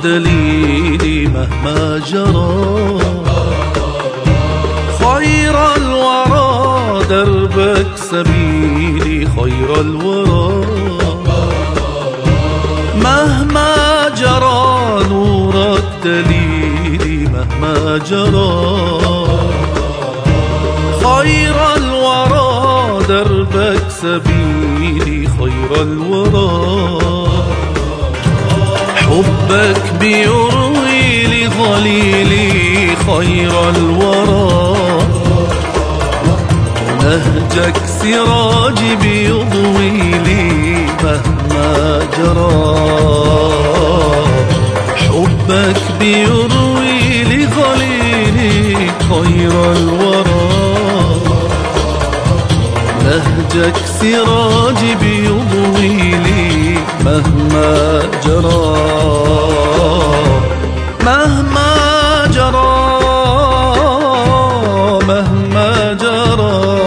دليلي مهما جرى خير الورى دربك سبيلي خير الورى مهما جرى نورك دليلي مهما جرى خير الورى دربك سبيلي خير الورى حبك بيروي لظليلي خير الورى نهجك سراجي بيضوي لي مهما جرى حبك بيروي لظليلي خير الورى نهجك سراجي بيضوي لي مهما جرى مهما جرى مهما جرى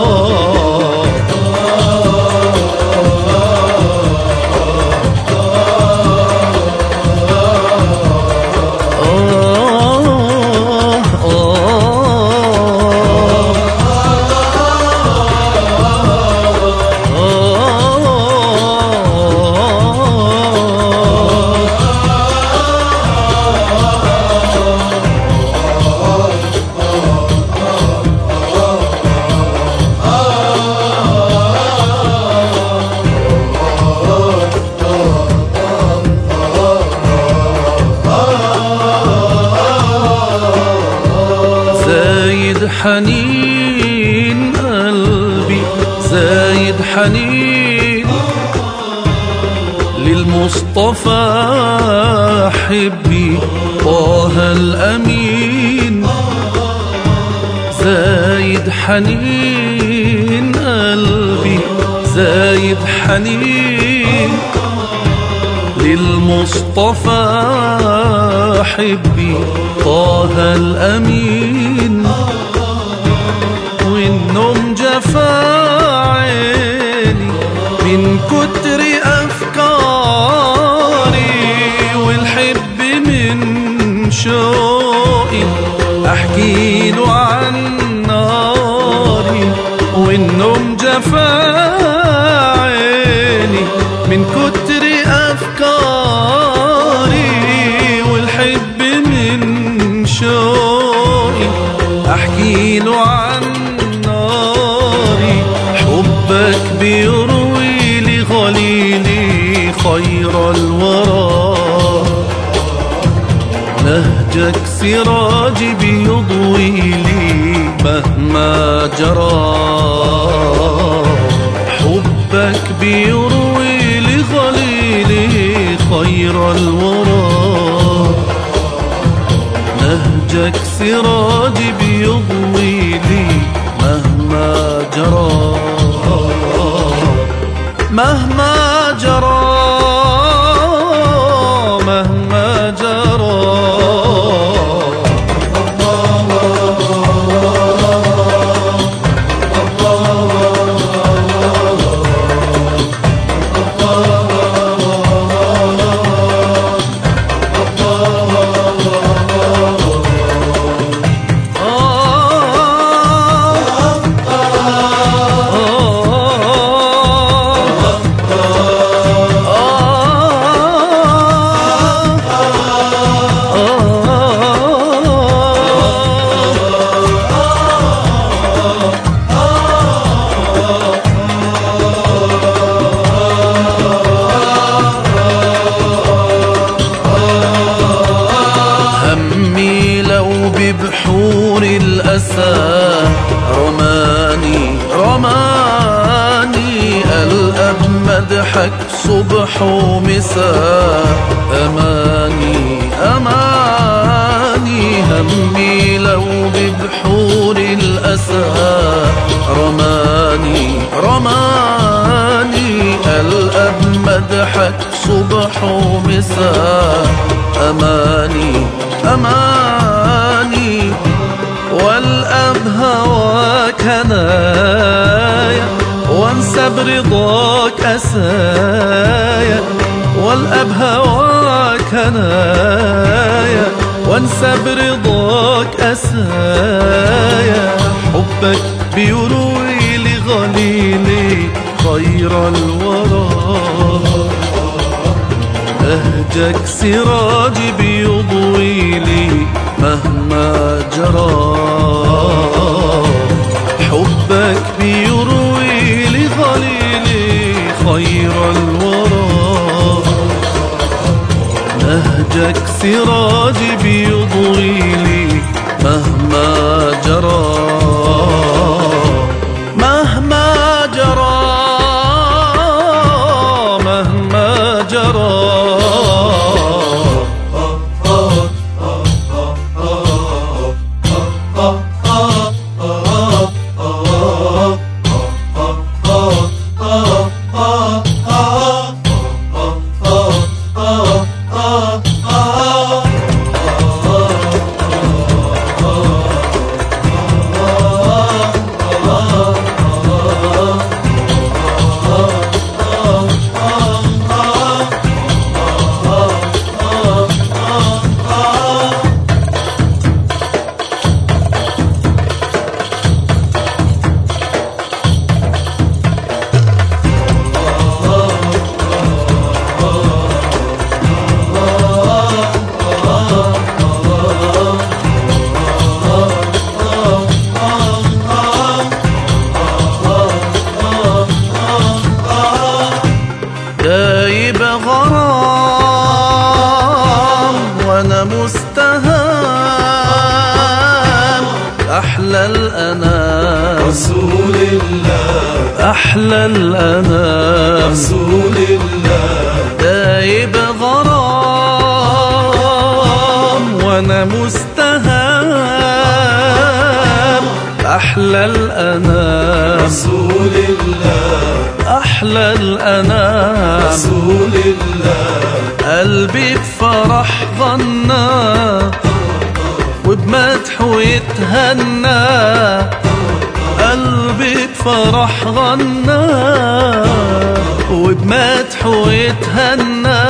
آه زايد حنين قلبي زايد حنين للمصطفى حبي طه الأمين زايد حنين قلبي زايد حنين للمصطفى حبي طه الأمين والنوم جفا عيني من كتر أفكاري والحب من شوقي أحكي له عن ناري والنوم جفا عيني من كتر أفكاري والحب من شوقي أحكي له عن ناري حبك بيروي لغليلي خير الورى نهجك سراجي بيضوي لي مهما جرى حبك بيروي لغليلي خير الورى نهجك سراجي بيضوي لي مهما جرى مهما جرى مهما جرى همي لو ببحور الأسى رماني رماني الأب مدحك صبح ومساء أماني أماني همي لو ببحور الأسى رماني رماني الأب مدحك صبح ومساء أماني أماني والأب هواك هنايا وانسى برضاك أسايا والأب هواك هنايا وانسى برضاك أسايا حبك بيروي لغليلي خير الورى نهجك سراجي بيضوي لي مهما جرى حبك بيروي لظليلي خير الورى نهجك سراجي بيضوي لي مهما جرى أحلى الأنام رسول الله أحلى الأنام رسول الله دايب غرام وأنا مستهام أحلى الأنام رسول الله أحلى الأنام رسول الله قلبي بفرح ظنا وبمدح ويتهنى قلبي بفرح غنى وبمدح ويتهنى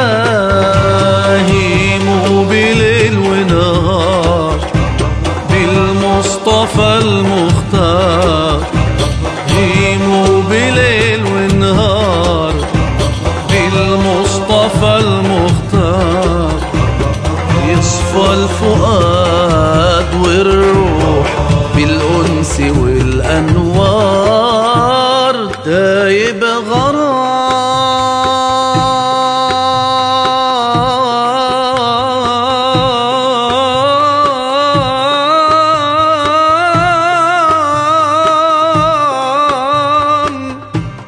هيمو بليل ونهار بالمصطفى المختار هيمو بليل ونهار بالمصطفى المختار يصفى الفؤاد والروح بالأنس والأنوار دايب غرام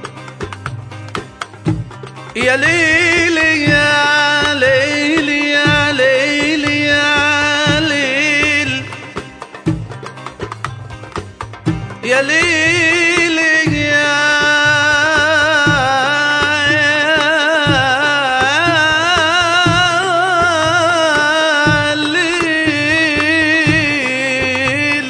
يا ليلي يا ليلي يا ليلي يا ليل يا ليلي يا يا ليل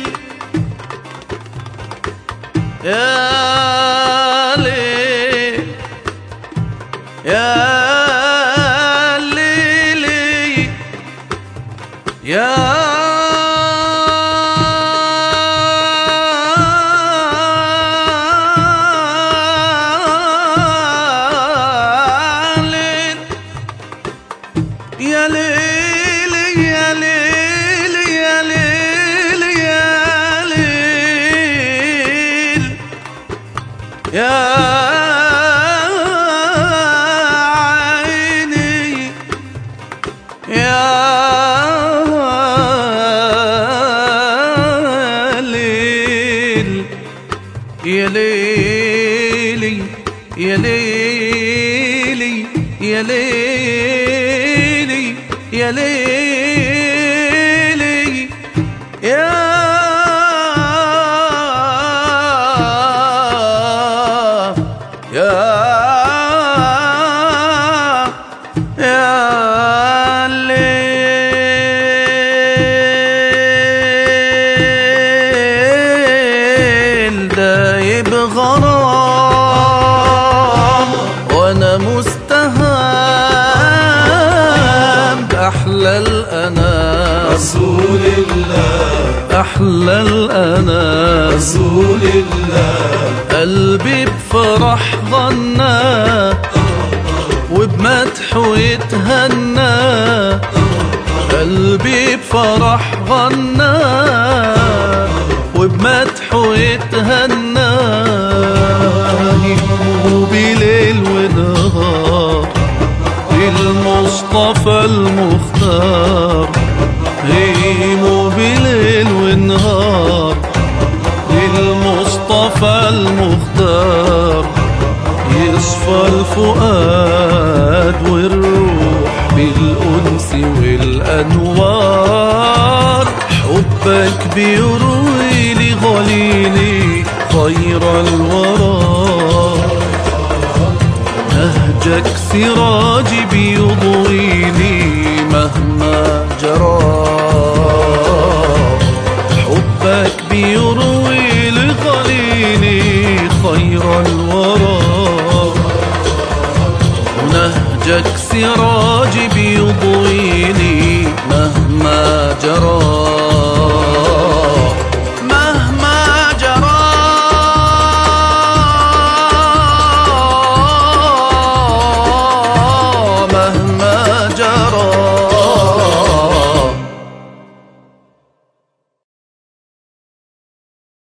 يا ليل يا ليلي يا ليل يا ليل يا ليل يا ليل يا ليل يا عيني يا ليل يا ليلي يا ليلي يا ليلي يا ليلي يا يا يا الليل دايب غرام وانا مستهام رسول الله أحلى الأنام رسول الله قلبي بفرح غنى وبمدحه يتهنى قلبي بفرح غنى وبمدحه يتهنى وبليل ونهار المصطفى المختار هيمو بليل ونهار المصطفى المختار يصفى الفؤاد والروح بالأنس والأنوار حبك بيروي لي غليلي خير الورى نهجك سراجي بيضويني مهما جرى حبك بيروي لخليلي خير الورى ونهجك سراجي بيضوي